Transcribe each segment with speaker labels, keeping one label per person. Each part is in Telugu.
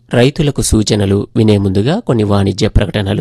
Speaker 1: రైతులకు సూచనలు వినే ముందుగా కొన్ని వాణిజ్య ప్రకటనలు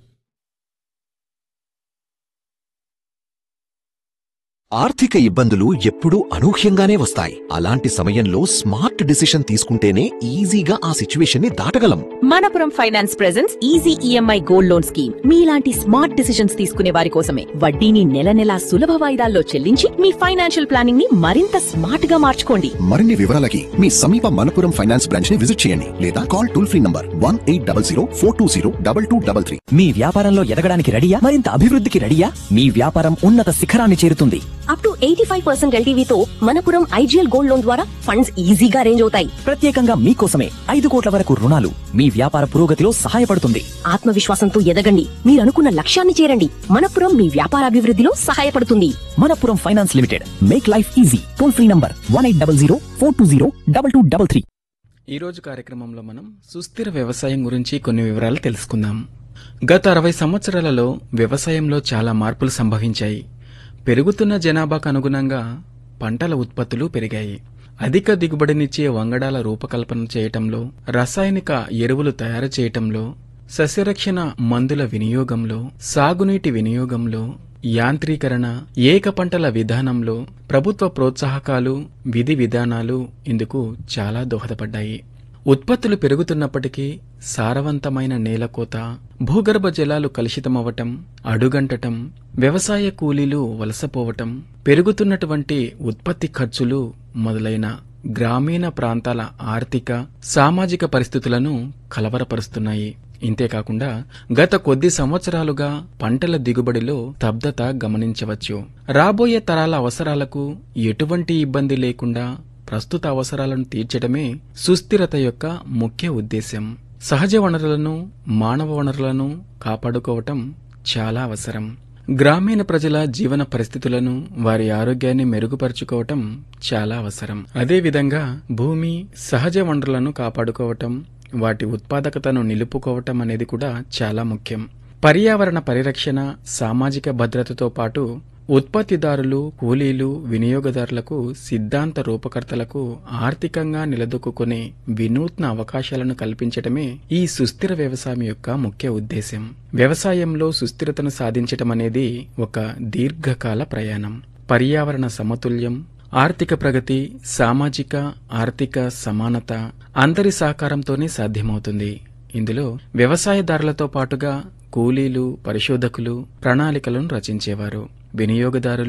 Speaker 2: ఆర్థిక ఇబ్బందులు ఎప్పుడూ అనూహ్యంగానే వస్తాయి అలాంటి సమయంలో స్మార్ట్ డిసిషన్ తీసుకుంటేనే ఈజీగా ఆ సిచ్యువేషన్ ని దాటగలం
Speaker 3: Manappuram finance presence easy EMI gold loan scheme మీలాంటి స్మార్ట్ డిసిషన్స్ తీసుకునే వారి కోసమే వడ్డీని నెల నెలా సులభ వాయిదాల్లో చెల్లించి మీ ఫైనాన్షియల్ ప్లానింగ్ ని మరింత స్మార్ట్ గా మార్చుకోండి
Speaker 4: మరిన్ని వివరాలకి మీ సమీప మనపురం ఫైనాన్స్ బ్రాంచ్ ని విజిట్ చేయండి లేదా call toll free number one eight double zero four two zero double two double three
Speaker 5: మీ వ్యాపారంలో ఎదగడానికి రెడీయా మరింత అభివృద్ధికి రెడీయా మీ వ్యాపారం ఉన్నత శిఖరాన్ని చేరుతుంది
Speaker 6: up to eighty five percent ఎల్టీవీతో మనపురం ఐజీఎల్ గోల్డ్ లోన్ ద్వారా ఫండ్స్ ఈజీగా అరేంజ్ అవుతాయి
Speaker 5: ప్రత్యేకంగా మీకోసమే ఐదు కోట్ల వరకు రుణాలు మీ వ్యాపార పురోగతిలో సహాయపడుతుంది
Speaker 6: ఆత్మవిశ్వాసంతో ఎదగండి మీరు అనుకున్న లక్ష్యాన్ని చేరండి మనపురం మీ వ్యాపారాభివృద్ధిలో సహాయపడుతుంది
Speaker 5: Manappuram finance limited make life easy toll free number one eight double zero four two zero double two double three
Speaker 7: ఈరోజు కార్యక్రమంలో మనం సుస్థిర వ్యవసాయం గురించి కొన్ని వివరాలు తెలుసుకుందాం గత అరవై సంవత్సరాలలో వ్యవసాయంలో చాలా మార్పులు సంభవించాయి పెరుగుతున్న జనాభాకు అనుగుణంగా పంటల ఉత్పత్తులు పెరిగాయి అధిక దిగుబడినిచ్చే వంగడాల రూపకల్పన చేయటంలో రసాయనిక ఎరువులు తయారు చేయటంలో సస్యరక్షణ మందుల వినియోగంలో సాగునీటి వినియోగంలో యాంత్రీకరణ ఏక పంటల విధానంలో ప్రభుత్వ ప్రోత్సాహకాలు విధి విధానాలు ఇందుకు చాలా దోహదపడ్డాయి ఉత్పత్తులు పెరుగుతున్నప్పటికీ సారవంతమైన నేలకోత భూగర్భ జలాలు కలుషితమవ్వటం అడుగంటటం వ్యవసాయ కూలీలు వలసపోవటం పెరుగుతున్నటువంటి ఉత్పత్తి ఖర్చులు మొదలైన గ్రామీణ ప్రాంతాల ఆర్థిక సామాజిక పరిస్థితులను కలవరపరుస్తున్నాయి ఇంతేకాకుండా గత కొద్ది సంవత్సరాలుగా పంటల దిగుబడిలో స్తబ్దత గమనించవచ్చు రాబోయే తరాల అవసరాలకు ఎటువంటి ఇబ్బంది లేకుండా ప్రస్తుత అవసరాలను తీర్చడమే సుస్థిరత యొక్క ముఖ్య ఉద్దేశం సహజ వనరులను మానవ వనరులను కాపాడుకోవటం చాలా అవసరం గ్రామీణ ప్రజల జీవన పరిస్థితులను వారి ఆరోగ్యాన్ని మెరుగుపరుచుకోవటం చాలా అవసరం అదేవిధంగా భూమి సహజ వనరులను కాపాడుకోవటం వాటి ఉత్పాదకతను నిలుపుకోవటం అనేది కూడా చాలా ముఖ్యం పర్యావరణ పరిరక్షణ సామాజిక భద్రతతో పాటు ఉత్పత్తిదారులు కూలీలు వినియోగదారులకు సిద్ధాంత రూపకర్తలకు ఆర్థికంగా నిలదొక్కునే వినూత్న అవకాశాలను కల్పించటమే ఈ సుస్థిర వ్యవసాయం యొక్క ముఖ్య ఉద్దేశం వ్యవసాయంలో సుస్థిరతను సాధించటం అనేది ఒక దీర్ఘకాల ప్రయాణం పర్యావరణ సమతుల్యం ఆర్థిక ప్రగతి సామాజిక ఆర్థిక సమానత అందరి సహకారంతోనే సాధ్యమవుతుంది ఇందులో వ్యవసాయదారులతో పాటుగా కూలీలు పరిశోధకులు ప్రణాళికలను రచించేవారు వినియోగదారులు